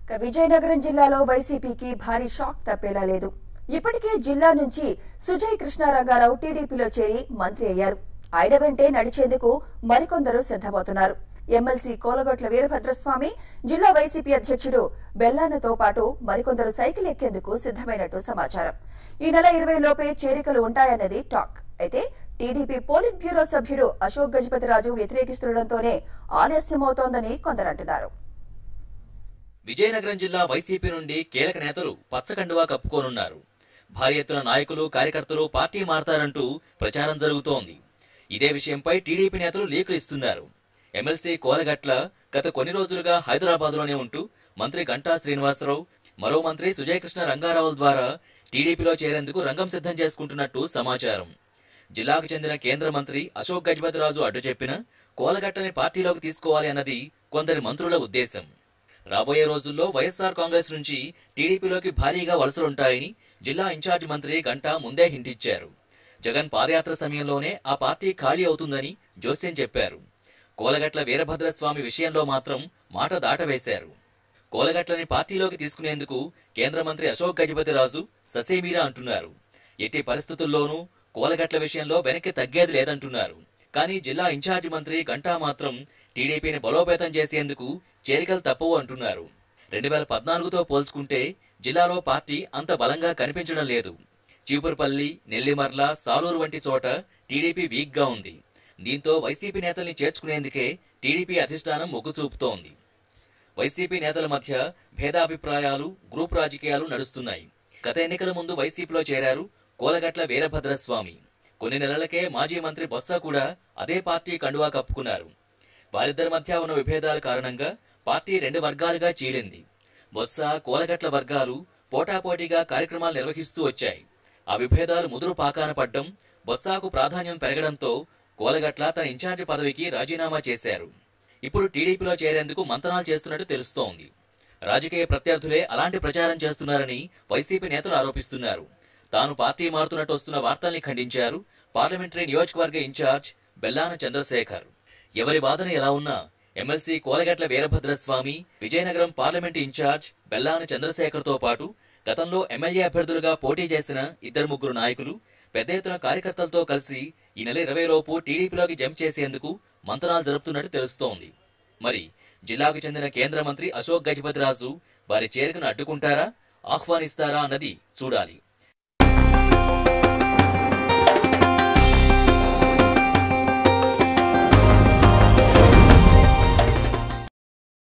ఇక విజయనగరం జిల్లాలో వైసీపీకి భారీ షాక్ తప్పేలా లేదు ఇప్పటికే జిల్లా నుంచి సుజయ్ కృష్ణారంగారావు టీడీపీలో చేరి మంత్రి అయ్యారు ఆయన వెంటే నడిచేందుకు మరికొందరు సిద్దమవుతున్నారు ఎమ్మెల్సీ కోలగొట్ల వీరభద్రస్వామి జిల్లా వైసీపీ అధ్యక్షుడు బెల్లానతో పాటు మరికొందరు సైకిల్ ఎక్కేందుకు సిద్దమైనట్టు సమాచారం ఈ నెల ఇరవై లోపే చేరికలు ఉంటాయన్నది టాక్ అయితే టీడీపీ పోలిట్ బ్యూరో సభ్యుడు అశోక్ గజపతిరాజు వ్యతిరేకిస్తుండటంతోనే ఆలస్యమవుతోందని కొందరంటున్నారు విజయనగరం జిల్లా వైసీపీ నుండి కీలక నేతలు పచ్చకండువా కప్పుకోనున్నారు భారీ ఎత్తున నాయకులు కార్యకర్తలు పార్టీ మారతారంటూ ప్రచారం జరుగుతోంది ఇదే విషయంపై టీడీపీ నేతలు లీకులు ఇస్తున్నారు ఎమ్మెల్సీ కోలగట్ల గత కొన్ని రోజులుగా హైదరాబాద్లోనే ఉంటూ మంత్రి గంటా శ్రీనివాసరావు మరో మంత్రి సుజయకృష్ణ రంగారావుల ద్వారా టీడీపీలో చేరేందుకు రంగం సిద్ధం చేసుకుంటున్నట్టు సమాచారం జిల్లాకు చెందిన కేంద్ర మంత్రి అశోక్ గజపతిరాజు అడ్డు చెప్పిన కోలగట్టని పార్టీలోకి తీసుకోవాలి అన్నది కొందరి మంత్రుల ఉద్దేశం రాబోయే రోజుల్లో వైఎస్ఆర్ కాంగ్రెస్ నుంచి టీడీపీలోకి భారీగా వలసలుంటాయని జిల్లా ఇన్ఛార్జ్ మంత్రి గంటా ముందే హింటిచ్చారు జగన్ పాదయాత్ర సమయంలోనే ఆ పార్టీ ఖాళీ అవుతుందని జోస్యం చెప్పారు కోలగట్ల వీరభద్రస్వామి విషయంలో మాత్రం మాట దాటవేశారు కోలగట్లని పార్టీలోకి తీసుకునేందుకు కేంద్ర మంత్రి అశోక్ గజపతిరాజు ససేమీరా అంటున్నారు ఎట్టి పరిస్థితుల్లోనూ కోలగట్ల విషయంలో వెనక్కి తగ్గేది లేదంటున్నారు కానీ జిల్లా ఇన్ఛార్జి మంత్రి గంటా మాత్రం టీడీపీని బలోపేతం చేసేందుకు చేరికలు తప్పవు అంటున్నారు రెండు వేల పద్నాలుగుతో పోల్చుకుంటే జిల్లాలో పార్టీ అంత బలంగా కనిపించడం లేదు చీపురుపల్లి నెల్లిమర్ల సాలూరు వంటి చోట టీడీపీ వీక్ గా ఉంది దీంతో వైసీపీ నేతల్ని చేర్చుకునేందుకే టీడీపీ అధిష్టానం మొగ్గు చూపుతోంది వైసీపీ నేతల మధ్య భేదాభిప్రాయాలు గ్రూప్ రాజకీయాలు నడుస్తున్నాయి గత ఎన్నికల ముందు వైసీపీలో చేరారు కోలగట్ల వీరభద్రస్వామి కొన్ని నెలలకే మాజీ మంత్రి బొత్స కూడా అదే పార్టీ కండువా కప్పుకున్నారు వారిద్దరి మధ్య ఉన్న విభేదాల కారణంగా పార్టీ రెండు వర్గాలుగా చీలింది బొత్స కోలగట్ల వర్గాలు పోటాపోటీగా కార్యక్రమాలు నిర్వహిస్తూ వచ్చాయి ఆ విభేదాలు ముదురు పాకాన పడ్డం బొత్సాకు ప్రాధాన్యం పెరగడంతో కోలగట్ల తన ఇన్ఛార్జి పదవికి రాజీనామా చేశారు ఇప్పుడు టీడీపీలో చేరేందుకు మంతనాలు చేస్తున్నట్టు తెలుస్తోంది రాజకీయ ప్రత్యర్థులే అలాంటి ప్రచారం చేస్తున్నారని వైసీపీ నేతలు ఆరోపిస్తున్నారు తాను పార్టీ మారుతున్నట్టు వస్తున్న వార్తల్ని ఖండించారు పార్లమెంటరీ నియోజకవర్గ ఇన్ఛార్జ్ బెల్లాన చంద్రశేఖర్ ఎవరి వాదన ఎలా ఉన్నా MLC Kolagatla Veerabhadraswamy Vizianagaram parliament incharge Bellana Chandrashekhar తో పాటు గతంలో ఎమ్మెల్యే అభ్యర్థులుగా పోటీ చేసిన ఇద్దరు ముగ్గురు నాయకులు పెద్ద ఎత్తున కార్యకర్తలతో కలిసి ఈ నెల ఇరవై లోపు టీడీపీలోకి జంప్ చేసేందుకు మంతనాలు జరుపుతున్నట్టు తెలుస్తోంది మరి జిల్లాకు చెందిన కేంద్ర మంత్రి అశోక్ గజపతిరాజు వారి చేరికను అడ్డుకుంటారా ఆహ్వానిస్తారా అన్నది చూడాలి